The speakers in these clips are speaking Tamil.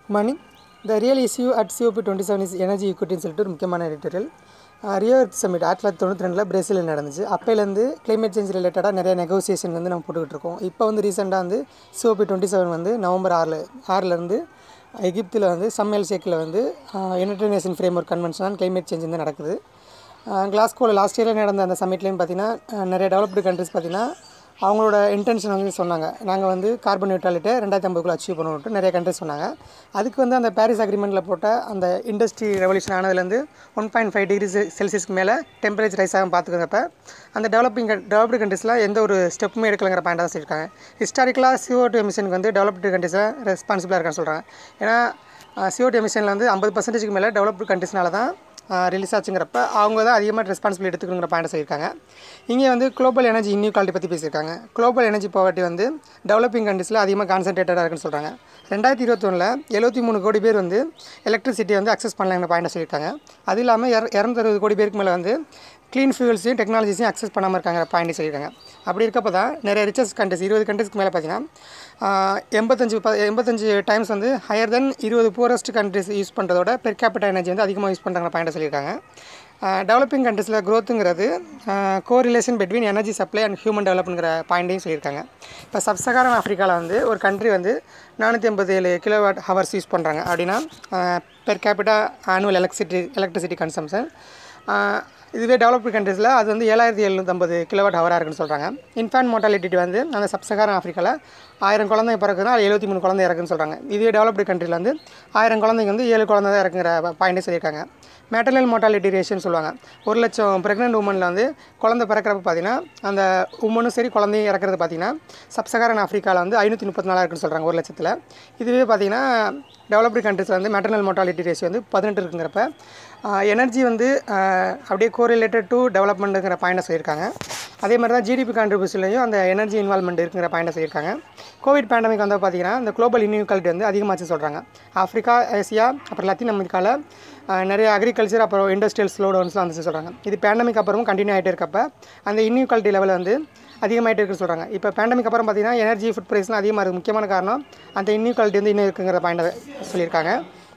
morning the real issue at COP twenty seven is energy ஈக்குவிட்டின்னு சொல்லிட்டு ஒரு முக்கியமான எடிட்டோரியல் ரியோ எர்த் சமிட் ஆயிரத்தி தொள்ளாயிரத்தி தொண்ணூற்றி ரெண்டில் பிரேசிலில் நடந்துச்சு அப்போலேருந்து கிளைமேட் சேஞ்ச் ரிலேட்டடாக நிறைய நெகோசியேஷன் வந்து நம்ம போட்டுக்கிட்டு இருக்கோம் இப்போ வந்து ரீசெண்டாக வந்து சிஓபி டுவெண்ட்டி செவன் வந்து நவம்பர் ஆறில் ஆறிலேருந்து எகிப்தில் வந்து சம்மெல் ஷேக்கில் வந்து United Nation framework convention on climate change வந்து நடக்குது கிளாஸ்கோவில் லாஸ்ட் இயரில் நடந்த அந்த சமிட்லேயும் பார்த்தீங்கன்னா நிறைய டெவலப்டு கண்ட்ரிஸ் பார்த்தீங்கன்னா அவங்களோட இன்டென்ஷன் வந்து சொன்னாங்க நாங்கள் வந்து கார்பன் நியூட்ரலிட்டியை ரெண்டாயிரத்தி ஐம்பதுக்குள்ள அச்சீவ் பண்ணணுன்ட்டு நிறைய கண்ட்ரிஸ் சொன்னாங்க அதுக்கு வந்து அந்த பாரிஸ் அக்ரிமெண்ட்டில் போட்ட அந்த இண்டஸ்ட்ரி ரெவல்யூஷன் ஆனதுலேருந்து ஒன் பாயிண்ட் ஃபைவ் டிகிரி செல்சியஸ்க்கு மேலே டெம்பரேச்சர் ரைஸ் ஆகும் பார்த்துக்கிறப்ப அந்த டெவலப்பிங் டெவலப்டு கண்ட்ரீஸில் எந்த ஒரு ஸ்டெப்புமே எடுக்கலைங்கிற பாயிண்ட் தான் சொல்லியிருக்காங்க ஹிஸ்டாரிக்கலாக சிஓ டூ எமிஷனுக்கு வந்து டெவலப்டு கண்ட்ரீஸில் ரெஸ்பான்சிபிளாக இருக்கான்னு சொல்கிறாங்க ஏன்னா சிஓ டூ எமிஷனில் வந்து ஐம்பது பர்சன்டேஜ்க்கு மேலே டெவலப்டு கண்ட்ரீஸ்னால தான் ரிலீஸ் ஆச்சுங்கிறப்ப அவங்க தான் அதிகமாக ரெஸ்பான்சிபிலிட்டி எடுத்துக்கணுங்கிற பாயிண்ட் சொல்லியிருக்காங்க இங்கே வந்து குளோபல் எனர்ஜி இன்இக்வாலிட்டி பற்றி பேசியிருக்காங்க குளோபல் எனர்ஜி பவர்ட்டி வந்து டெவலப்பிங் கண்ட்ரீஸில் அதிகமாக கான்சன்ட்ரேட்டடாக இருக்குன்னு சொல்கிறாங்க ரெண்டாயிரத்தி இருபத்தொன்னில் எழுபத்தி மூணு கோடி பேர் வந்து எலக்ட்ரிசிட்டி வந்து அக்சஸ் பண்ணலாங்கிற பாயிண்ட் சொல்லியிருக்காங்க அது இல்லாமல் இர இரநூத்தறுபது கோடி பேருக்கு மேலே வந்து க்ளீன் ஃபியூல்ஸையும் டெக்னாலஜிஸையும் அக்சஸ் பண்ணாமல் இருக்காங்க பாயிண்ட் சொல்லியிருக்காங்க அப்படி இருக்கப்போ தான் நிறைய ரிச்சஸ் கண்ட்ரிஸ் இருபது கண்ட்ரிஸ்க்கு மேலே பார்த்தீங்கன்னா எண்பத்தஞ்சு ப எண்பத்தஞ்சு டைம்ஸ் வந்து ஹையர் தென் இருபது பூரஸ்ட் கண்ட்ரிஸ் யூஸ் பண்ணுறதோட பெர் கேபிட்டல் எனர்ஜி வந்து அதிகமாக யூஸ் பண்ணுறாங்க பாயிண்ட் சொல்லியிருக்காங்க டெவலப்பிங் கண்ட்ரிஸில் க்ரோத்துங்கிறது correlation between energy supply and human டெவலப்ங்கிற பாயிண்ட்டையும் சொல்லியிருக்காங்க இப்போ சப்சகாரன் ஆஃப்ரிக்காவில் வந்து ஒரு கண்ட்ரி வந்து நானூற்றி ஐம்பது ஏழு கிலோவாட் ஹவர்ஸ் யூஸ் பண்ணுறாங்க அப்படின்னா per capita annual electricity electricity consumption இதுவே டெவலப்டு கண்ட்ரீஸில் அது வந்து ஏழாயிரத்தி எழுநூற்றம்பது கிலோவாட் ஹவராக இருக்குன்னு சொல்கிறாங்க இன்ஃபேன்ட் மோட்டாலிட்டி வந்து அந்த சப்சகாரன் ஆஃப்ரிக்காவில் ஆயிரம் குழந்தை பிறக்குதுன்னா அது எழுபத்தி மூணு குழந்தை இறக்குன்னு சொல்கிறாங்க இதுவே டெவலப்டு கண்ட்ரியில் வந்து ஆயிரம் குழந்தைங்க வந்து ஏழு குழந்தை தான் இறக்குங்கிற பாயிண்ட்டே சொல்லியிருக்காங்க மேட்டர்னல் மோட்டாலிட்டி ரேஷியோன்னு சொல்லுவாங்க ஒரு லட்சம் ப்ரெக்னென்ட் உமனில் வந்து குழந்தை பிறக்கிறப்ப பார்த்தீங்கன்னா அந்த உமனும் சரி குழந்தையும் இறக்குறது பார்த்தீங்கன்னா சப்சகாரன் ஆஃப்ரிக்காவில் வந்து ஐநூற்றி முப்பத்தி நாலாக இருக்குன்னு சொல்கிறாங்க ஒரு லட்சத்தில் இதுவே பார்த்தீங்கன்னா டெவலப்டு கண்ட்ரிஸில் வந்து மெட்டர்னல் மோட்டாலிட்டி ரேஷியோ வந்து பதினெட்டு இருக்குங்கிறப்ப எனர்ஜி வந்து அப்படியே கோரிலேட்டட் டு டெவலப்மெண்ட்டுங்கிற பாயிண்டை சொல்லியிருக்காங்க அதே மாதிரி தான் ஜிடிபி கான்ட்ரிபியூஷன்லையும் அந்த எனர்ஜி இன்வால்மெண்ட் இருக்குங்கிற பாயிண்டை சொல்லியிருக்காங்க கோவிட் பேண்டமிக் வந்து பார்த்தீங்கன்னா இந்த குளோபல் இன்இக்வாலிட்டி வந்து அதிகமாச்சு சொல்கிறாங்க ஆஃப்ரிக்கா ஏசியா அப்புறம் லத்தீன் அமெரிக்காவில் நிறைய அக்ரிகல்ச்சர் அப்புறம் இண்டஸ்ட்ரியல் ஸ்லோ டவுன்ஸ்லாம் வந்துச்சு சொல்கிறாங்க இது பேண்டமிக் அப்புறமும் கண்டினியூ ஆகிட்டே இருக்கப்ப அந்த இன்இக்வாலிட்டி லெவல் வந்து அதிகமாகிட்டே இருக்குன்னு சொல்கிறாங்க இப்போ பேண்டமிக் அப்புறம் பார்த்தீங்கன்னா எனர்ஜி ஃபுட் ப்ரைஸ்லாம் அதிகமாக இருக்குது முக்கியமான காரணம் அந்த இன்இக்வாலிட்டி வந்து இன்னும் இருக்குங்கிற பாயிண்டை சொல்லியிருக்காங்க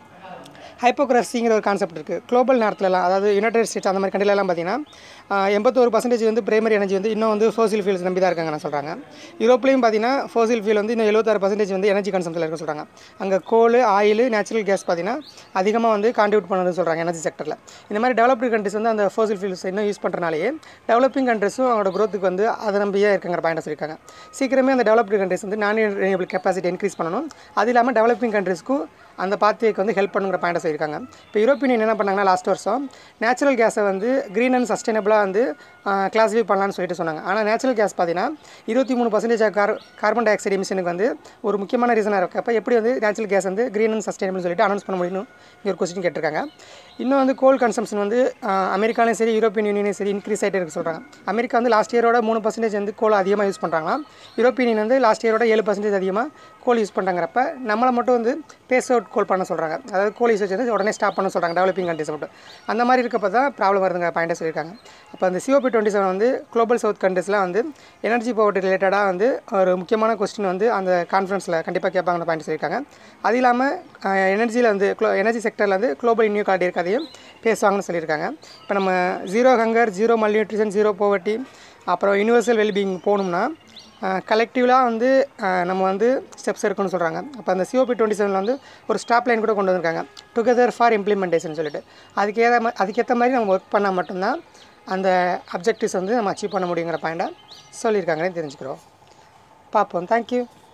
ஹைப்போக்ரஸிங்கிற ஒரு கான்செப்ட் இருக்குது குளோபல் நேரத்துலலாம் அதாவது யுனைடெட் ஸ்டேட்ஸ் அந்த மாதிரி கண்ட்ரிலலாம் பார்த்தீங்கன்னா எண்பத்தோரு பர்சன்டேஜ் வந்து பிரைமரி எனர்ஜி வந்து இன்னும் வந்து ஃபோசில் ஃபியூல்ஸ் நம்பி தான் இருக்காங்கன்னு சொல்கிறாங்க யூரோப்லேயும் பார்த்தீங்கன்னா ஃபோசில் ஃபியூல் வந்து இன்னும் எழுபத்தாறு பர்சன்டேஜ் வந்து எனர்ஜி கன்சம்ஷனில் இருக்குன்னு சொல்கிறாங்க அங்கே கோல் ஆயில் நேச்சுரல் கேஸ் பார்த்தீங்கன்னா அதிகமாக வந்து கான்ட்ரிபியூட் பண்ணுன்னு சொல்கிறாங்க எனர்ஜி செக்டரில் இந்த மாதிரி டெவலப்டு கண்ட்ரிஸ் வந்து அந்த ஃபோசில் ஃபியூல்ஸ் இன்னும் யூஸ் பண்ணுறனாலேயே டெவலப்பிங் கண்ட்ரிஸும் அவங்களோட க்ரோத்துக்கு வந்து அதை நம்பியே இருக்காங்கிற பாயிண்ட் சொல்லியிருக்காங்க சீக்கிரமே அந்த டெவலப்டு கண்ட்ரிஸ் வந்து நான் ரினியபிள் கெப்பாசிட்டி இன்க்ரீஸ் பண்ணணும் அது இல்லாமல் டெவலப்பிங் கண்ட்ரிஸ்க்கும் அந்த பாத்தியக்கு வந்து ஹெல்ப் பண்ணுங்கிற பாயிண்டை சொல்லியிருக்காங்க இப்போ யூரோப்பியன் என்ன பண்ணாங்கன்னா லாஸ்ட் வருஷம் நேச்சுரல் கேஸை வந்து க்ரீன் அண்ட் சஸ்டைனபிளாக வந்து கிளாஸிஃபை பண்ணலான்னு சொல்லிட்டு சொன்னாங்க ஆனால் நேச்சுரல் கேஸ் பார்த்தீங்கன்னா இருபத்தி மூணு percentage car carbon dioxide எமிஷனுக்கு வந்து ஒரு முக்கியமான ரீசனாக இருக்குது அப்போ எப்படி வந்து நேச்சுரல் கேஸ் வந்து க்ரீன் அண்ட் சஸ்டைனபிள் சொல்லிட்டு அனௌன்ஸ் பண்ண முடியும் இங்கே ஒரு கொஸ்டின் கேட்டிருக்காங்க இன்னும் வந்து கோல் கன்சம்ஷன் வந்து அமெரிக்காலையும் சரி யூரோப்பியன் யூனியனையும் சரி இன்க்ரீஸ் ஆகிட்டே இருக்கு சொல்கிறாங்க அமெரிக்கா வந்து லாஸ்ட் இயரோட மூணு பர்சன்டேஜ் வந்து கோல் அதிகமாக யூஸ் பண்ணுறாங்களாம் யூரோப்பியன் யூனியன் வந்து லாஸ்ட் இயரோட ஏழு பர்சன்டேஜ் அதிகமாக கோல் யூஸ் பண்ணுறாங்கிறப்ப நம்மளை மட்டும் வந்து பேஸ் அவுட் கோல் பண்ண சொல்கிறாங்க அதாவது கோல் யூசேஜ் வந்து உடனே ஸ்டாப் பண்ண சொல்கிறாங்க டெவலப்பிங் கண்ட்ரிஸ் மட்டும் அந்த மாதிரி இருக்கப்போ தான் ப்ராப்ளம் வருதுங்க பாயிண்டை சொல்லியிருக்காங்க அப்போ அந்த சிஓபி டுவெண்ட்டி செவன் வந்து குளோபல் சவுத் கண்ட்ரிஸ்லாம் வந்து எனர்ஜி பவர் ரிலேட்டடாக வந்து ஒரு முக்கியமான கொஸ்டின் வந்து அந்த கான்ஃபரன்ஸில் கண்டிப்பாக கேட்பாங்கன்னு பாயிண்ட் சொல்லியிருக்காங்க அது இல்லாமல் எனர்ஜியில் வந்து க்ளோ எனர்ஜி செக்டரில் வந்து குளோபல் இன்யூகாலிட்டி இருக்கதையும் பேசுவாங்கன்னு சொல்லியிருக்காங்க இப்போ நம்ம zero hunger zero malnutrition zero poverty அப்புறம் யூனிவர்சல் வெல்பீங் போகணும்னா கலெக்டிவ்லாக வந்து நம்ம வந்து ஸ்டெப்ஸ் எடுக்கணும்னு சொல்கிறாங்க அப்போ அந்த சிஓபி டுவெண்ட்டி செவனில் வந்து ஒரு ஸ்டாப் லைன் கூட கொண்டு வந்திருக்காங்க டுகெதர் ஃபார் இம்ப்ளிமெண்டேஷன் சொல்லிட்டு அதுக்கேற்ற மா அதுக்கேற்ற மாதிரி நம்ம ஒர்க் பண்ணால் மட்டும்தான் அந்த அப்ஜெக்டிவ்ஸ் வந்து நம்ம அச்சீவ் பண்ண முடியுங்கிற பாயிண்டை சொல்லியிருக்காங்கன்னு தெரிஞ்சுக்கிறோம் பார்ப்போம் தேங்க்யூ